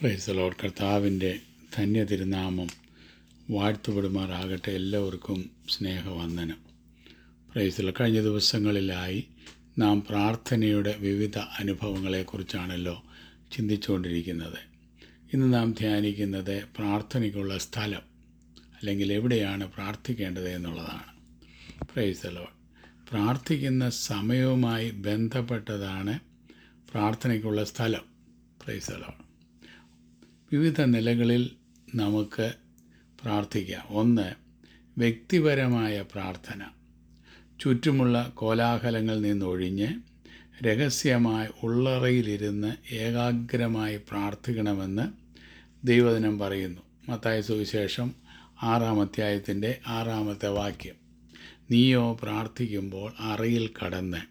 പ്രൈസലോട് കർത്താവിൻ്റെ ധന്യ തിരുനാമം വാഴ്ത്തുപെടുമാറാകട്ടെ എല്ലാവർക്കും സ്നേഹവന്ദനം പ്രൈസല കഴിഞ്ഞ ദിവസങ്ങളിലായി നാം പ്രാർത്ഥനയുടെ വിവിധ അനുഭവങ്ങളെക്കുറിച്ചാണല്ലോ ചിന്തിച്ചുകൊണ്ടിരിക്കുന്നത് ഇന്ന് നാം ധ്യാനിക്കുന്നത് പ്രാർത്ഥനയ്ക്കുള്ള സ്ഥലം അല്ലെങ്കിൽ എവിടെയാണ് പ്രാർത്ഥിക്കേണ്ടത് എന്നുള്ളതാണ് പ്രൈസലോ പ്രാർത്ഥിക്കുന്ന സമയവുമായി ബന്ധപ്പെട്ടതാണ് പ്രാർത്ഥനയ്ക്കുള്ള സ്ഥലം പ്രൈസലോ വിവിധ നിലകളിൽ നമുക്ക് പ്രാർത്ഥിക്കാം ഒന്ന് വ്യക്തിപരമായ പ്രാർത്ഥന ചുറ്റുമുള്ള കോലാഹലങ്ങളിൽ നിന്നൊഴിഞ്ഞ് രഹസ്യമായി ഉള്ളറയിലിരുന്ന് ഏകാഗ്രമായി പ്രാർത്ഥിക്കണമെന്ന് ദൈവദിനം പറയുന്നു മത്തായ സുവിശേഷം ആറാം അധ്യായത്തിൻ്റെ ആറാമത്തെ വാക്യം നീയോ പ്രാർത്ഥിക്കുമ്പോൾ അറയിൽ കടന്ന്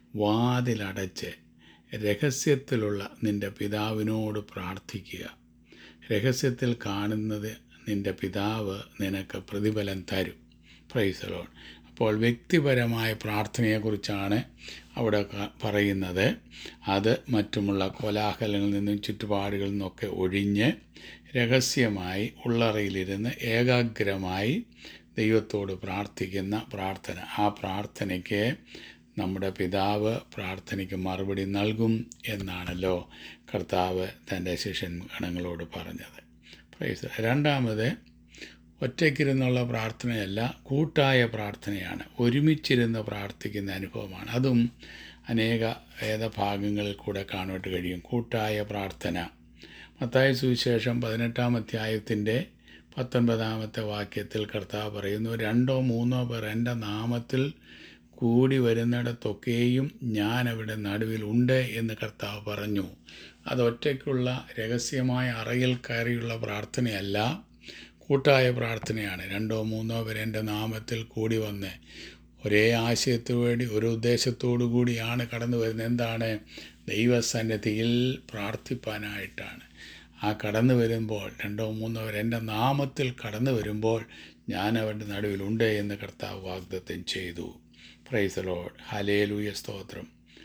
വാതിലടച്ച് രഹസ്യത്തിലുള്ള നിൻ്റെ പിതാവിനോട് പ്രാർത്ഥിക്കുക രഹസ്യത്തിൽ കാണുന്നത് നിൻ്റെ പിതാവ് നിനക്ക് പ്രതിഫലം തരും പ്രൈസലോൺ അപ്പോൾ വ്യക്തിപരമായ പ്രാർത്ഥനയെക്കുറിച്ചാണ് അവിടെ ക- പറയുന്നത് അത് മറ്റുമുള്ള കോലാഹലങ്ങളിൽ നിന്നും ചുറ്റുപാടുകളിൽ നിന്നൊക്കെ ഒഴിഞ്ഞ് രഹസ്യമായി ഉള്ളറയിലിരുന്ന് ഏകാഗ്രമായി ദൈവത്തോട് പ്രാർത്ഥിക്കുന്ന പ്രാർത്ഥന ആ പ്രാർത്ഥനയ്ക്ക് നമ്മുടെ പിതാവ് പ്രാർത്ഥനയ്ക്ക് മറുപടി നൽകും എന്നാണല്ലോ കർത്താവ് തൻ്റെ ശിഷ്യൻഗണങ്ങളോട് പറഞ്ഞത് പ്രൈസ് രണ്ടാമത് ഒറ്റയ്ക്കിരുന്നുള്ള പ്രാർത്ഥനയല്ല കൂട്ടായ പ്രാർത്ഥനയാണ് ഒരുമിച്ചിരുന്ന് പ്രാർത്ഥിക്കുന്ന അനുഭവമാണ് അതും അനേക വേദഭാഗങ്ങളിൽ കൂടെ കാണുവാൻ കഴിയും കൂട്ടായ പ്രാർത്ഥന മത്തായ സുവിശേഷം പതിനെട്ടാം അധ്യായത്തിൻ്റെ പത്തൊൻപതാമത്തെ വാക്യത്തിൽ കർത്താവ് പറയുന്നു രണ്ടോ മൂന്നോ പേർ എൻ്റെ നാമത്തിൽ കൂടി വരുന്നിടത്തൊക്കെയും ഞാൻ അവിടെ നടുവിൽ ഉണ്ട് എന്ന് കർത്താവ് പറഞ്ഞു അത് ഒറ്റയ്ക്കുള്ള രഹസ്യമായ അറയിൽ കയറിയുള്ള പ്രാർത്ഥനയല്ല കൂട്ടായ പ്രാർത്ഥനയാണ് രണ്ടോ മൂന്നോ പേർ എൻ്റെ നാമത്തിൽ കൂടി വന്ന് ഒരേ ആശയത്തിനു വേണ്ടി ഒരു ഉദ്ദേശത്തോടു കൂടിയാണ് കടന്നു വരുന്നത് എന്താണ് ദൈവസന്നിധിയിൽ പ്രാർത്ഥിപ്പാനായിട്ടാണ് ആ കടന്നു വരുമ്പോൾ രണ്ടോ മൂന്നോ പേർ എൻ്റെ നാമത്തിൽ കടന്നു വരുമ്പോൾ ഞാൻ അവരുടെ നടുവിലുണ്ട് എന്ന് കർത്താവ് വാഗ്ദത്തം ചെയ്തു പ്രൈസ് ലോഡ് ഹലേലൂയ സ്തോത്രം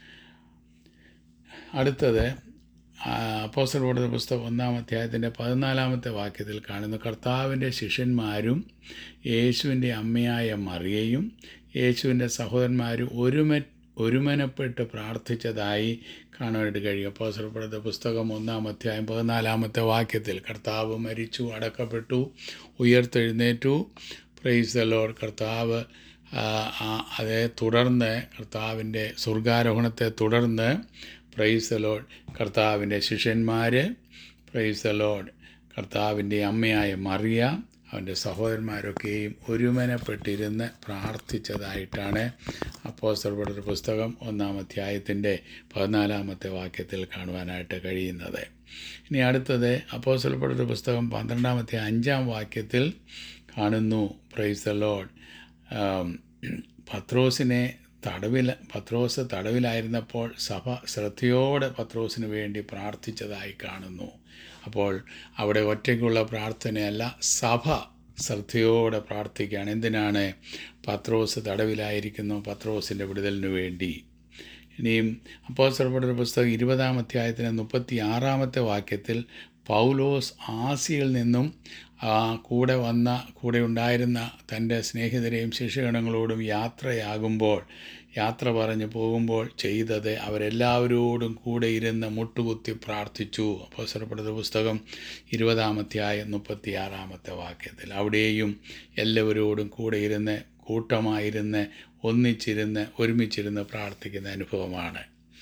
അടുത്തത് അപ്പോസ്റ്റൽ കൊടുത്ത പുസ്തകം ഒന്നാം അധ്യായത്തിൻ്റെ പതിനാലാമത്തെ വാക്യത്തിൽ കാണുന്നു കർത്താവിൻ്റെ ശിഷ്യന്മാരും യേശുവിൻ്റെ അമ്മയായ മറിയയും യേശുവിൻ്റെ സഹോദരന്മാരും ഒരുമ ഒരുമനപ്പെട്ട് പ്രാർത്ഥിച്ചതായി കാണാനായിട്ട് കഴിയും അപ്പോസ്റ്റൽ കൊടുത്ത പുസ്തകം ഒന്നാം അധ്യായം പതിനാലാമത്തെ വാക്യത്തിൽ കർത്താവ് മരിച്ചു അടക്കപ്പെട്ടു ഉയർത്തെഴുന്നേറ്റു പ്രൈസ് ദ ലോർഡ് കർത്താവ് ആ, ആ, അതേ തുടർന്ന് കർത്താവിൻ്റെ സ്വർഗാരോഹണത്തെ തുടർന്ന് പ്രൈസ് ദ ലോഡ് കർത്താവിൻ്റെ ശിഷ്യന്മാർ പ്രൈസ് ദ ലോഡ് കർത്താവിൻ്റെ അമ്മയായ മറിയ അവൻ്റെ സഹോദരന്മാരൊക്കെയും ഒരുമനപ്പെട്ടിരുന്ന് പ്രാർത്ഥിച്ചതായിട്ടാണ് അപ്പോസ്തലരുടെ പുസ്തകം ഒന്നാം അധ്യായത്തിൻ്റെ പതിനാലാമത്തെ വാക്യത്തിൽ കാണുവാനായിട്ട് കഴിയുന്നത് ഇനി അടുത്തത് അപ്പോസ്തലപ്പെടുന്ന പുസ്തകം പന്ത്രണ്ടാമത്തെ അഞ്ചാം വാക്യത്തിൽ കാണുന്നു പ്രൈസ് ദ ലോഡ് ആം, പത്രോസിനെ തടവിൽ പത്രോസ് തടവിലായിരുന്നപ്പോൾ സഭ ശ്രദ്ധയോടെ പത്രോസിന് വേണ്ടി പ്രാർത്ഥിച്ചതായി കാണുന്നു അപ്പോൾ അവിടെ ഒറ്റയ്ക്കുള്ള പ്രാർത്ഥനയല്ല സഭ ശ്രദ്ധയോടെ പ്രാർത്ഥിക്കുകയാണ് എന്തിനാണ് പത്രോസ് തടവിലായിരിക്കുന്നു പത്രോസിൻ്റെ വിടുതലിന് വേണ്ടി ഇനിയും അപ്പോസ്തലപ്പെടുന്ന പുസ്തകം ഇരുപതാം അധ്യായത്തിന് മുപ്പത്തി ആറാമത്തെ വാക്യത്തിൽ പൗലോസ് ആസിയിൽ നിന്നും ആ, കൂടെ വന്ന കൂടെ ഉണ്ടായിരുന്ന തൻ്റെ സ്നേഹിതരെയും ശിഷ്യഗണങ്ങളോടും യാത്രയാകുമ്പോൾ യാത്ര പറഞ്ഞ് പോകുമ്പോൾ ചെയ്തത് അവരെല്ലാവരോടും കൂടെ ഇരുന്ന് മുട്ടുകുത്തി പ്രാർത്ഥിച്ചു അപ്പോസ്തലപ്പെടുന്ന പുസ്തകം ഇരുപതാം അധ്യായം മുപ്പത്തി ആറാമത്തെ വാക്യത്തിൽ അവിടെയും എല്ലാവരോടും കൂടെ ഇരുന്ന് കൂട്ടമായിരുന്ന് ഒന്നിച്ചിരുന്ന് ഒരുമിച്ചിരുന്ന് പ്രാർത്ഥിക്കുന്ന അനുഭവമാണ്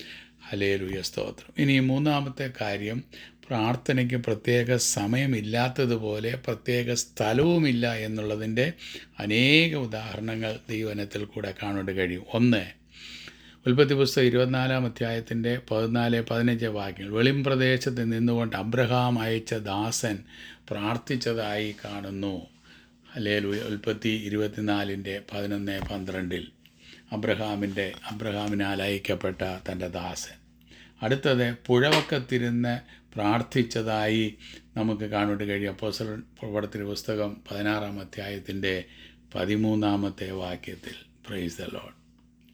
ഹലേലുയ സ്തോത്രം ഇനി മൂന്നാമത്തെ കാര്യം പ്രാർത്ഥനയ്ക്ക് പ്രത്യേക സമയമില്ലാത്തതുപോലെ പ്രത്യേക സ്ഥലവുമില്ല എന്നുള്ളതിൻ്റെ അനേക ഉദാഹരണങ്ങൾ ദൈവനത്തിൽ കൂടെ കാണാൻ കഴിയും ഒന്ന് ഉൽപ്പത്തി പുസ്തകം ഇരുപത്തിനാലാം അധ്യായത്തിൻ്റെ പതിനാല് പതിനഞ്ച് വാക്യങ്ങൾ വെളിംപ്രദേശത്ത് നിന്നുകൊണ്ട് അബ്രഹാം അയച്ച ദാസൻ പ്രാർത്ഥിച്ചതായി കാണുന്നു അല്ലെങ്കിൽ ഉൽപ്പത്തി ഇരുപത്തിനാലിൻ്റെ പതിനൊന്ന് പന്ത്രണ്ടിൽ അബ്രഹാമിൻ്റെ അബ്രഹാമിനാൽ അയക്കപ്പെട്ട തൻ്റെ ദാസൻ അടുത്തത് പുഴവക്കത്തിരുന്ന് പ്രാർത്ഥിച്ചതായി നമുക്ക് കാണാൻ കഴിയും അപ്പോസൽ പ്രവർത്തന പുസ്തകം പതിനാറാം അധ്യായത്തിൻ്റെ പതിമൂന്നാമത്തെ വാക്യത്തിൽ പ്രൈസ് ദ ലോഡ്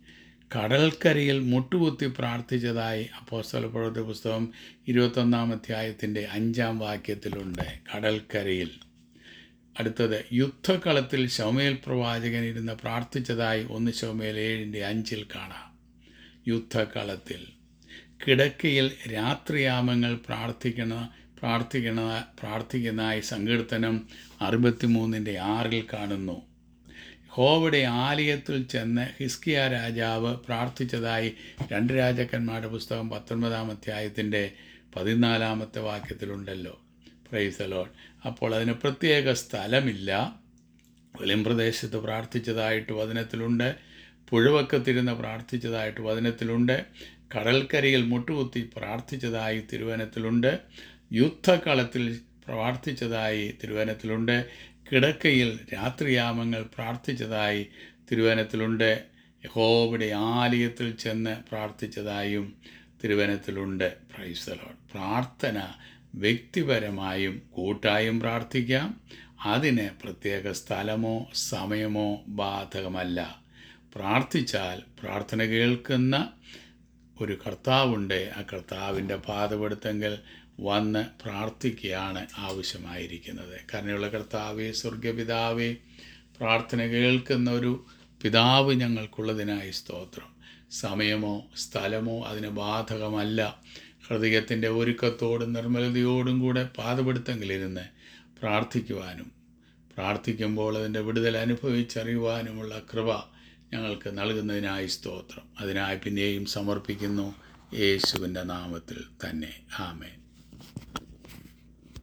കടൽക്കരയിൽ മുട്ടുകുത്തി പ്രാർത്ഥിച്ചതായി അപ്പോസ്തല പ്രവൃത്തി പുസ്തകം ഇരുപത്തൊന്നാം അധ്യായത്തിൻ്റെ അഞ്ചാം വാക്യത്തിലുണ്ട് കടൽക്കരയിൽ അടുത്തത് യുദ്ധകളത്തിൽ ശൗമേൽ പ്രവാചകൻ ഇരുന്ന് പ്രാർത്ഥിച്ചതായി ഒന്ന് ശൗമേൽ ഏഴിൻ്റെ അഞ്ചിൽ കാണാം യുദ്ധകളത്തിൽ കിടക്കയിൽ രാത്രിയാമങ്ങൾ പ്രാർത്ഥിക്കണ പ്രാർത്ഥിക്കണ പ്രാർത്ഥിക്കുന്നതായി സങ്കീർത്തനം അറുപത്തിമൂന്നിൻ്റെ ആറിൽ കാണുന്നു ഹോവയുടെ ആലയത്തിൽ ചെന്ന് ഹിസ്കിയ രാജാവ് പ്രാർത്ഥിച്ചതായി രണ്ട് രാജാക്കന്മാരുടെ പുസ്തകം പത്തൊൻപതാം അധ്യായത്തിൻ്റെ പതിനാലാമത്തെ വാക്യത്തിലുണ്ടല്ലോ പ്രൈസ് ലോഡ് അപ്പോൾ അതിന് പ്രത്യേക സ്ഥലമില്ല വെളിം പ്രദേശത്ത് പ്രാർത്ഥിച്ചതായിട്ട് വചനത്തിലുണ്ട് പുഴവക്കത്തിരുന്ന് പ്രാർത്ഥിച്ചതായിട്ട് വചനത്തിലുണ്ട് കടൽക്കരയിൽ മുട്ടുകുത്തി പ്രാർത്ഥിച്ചതായി തിരുവനത്തിലുണ്ട് യുദ്ധകളത്തിൽ പ്രാർത്ഥിച്ചതായി തിരുവനത്തിലുണ്ട് കിടക്കയിൽ രാത്രിയാമങ്ങൾ പ്രാർത്ഥിച്ചതായി തിരുവനത്തിലുണ്ട് യഹോവയുടെ ആലയത്തിൽ ചെന്ന് പ്രാർത്ഥിച്ചതായും തിരുവനത്തിലുണ്ട് പ്രൈസലോൺ പ്രാർത്ഥന വ്യക്തിപരമായും കൂട്ടായും പ്രാർത്ഥിക്കാം അതിന് പ്രത്യേക സ്ഥലമോ സമയമോ ബാധകമല്ല പ്രാർത്ഥിച്ചാൽ പ്രാർത്ഥന കേൾക്കുന്ന ഒരു കർത്താവുണ്ട് ആ കർത്താവിൻ്റെ പാതപെടുത്തെങ്കിൽ വന്ന് പ്രാർത്ഥിക്കുകയാണ് ആവശ്യമായിരിക്കുന്നത് കരുണയുള്ള കർത്താവേ സ്വർഗപിതാവേ പ്രാർത്ഥന കേൾക്കുന്ന ഒരു പിതാവ് ഞങ്ങൾക്കുള്ളതിനായി സ്തോത്രം സമയമോ സ്ഥലമോ അതിന് ബാധകമല്ല ഹൃദയത്തിൻ്റെ ഒരുക്കത്തോടും നിർമ്മലതയോടും കൂടെ പാതപെടുത്തെങ്കിലിരുന്ന് പ്രാർത്ഥിക്കുവാനും പ്രാർത്ഥിക്കുമ്പോൾ അതിൻ്റെ വിടുതൽ അനുഭവിച്ചറിയുവാനുമുള്ള കൃപ ഞങ്ങൾക്ക് നൽകുന്നതിനായി സ്തോത്രം അതിനായി പിന്നെയും സമർപ്പിക്കുന്നു യേശുവിൻ്റെ നാമത്തിൽ തന്നെ ആമേൻ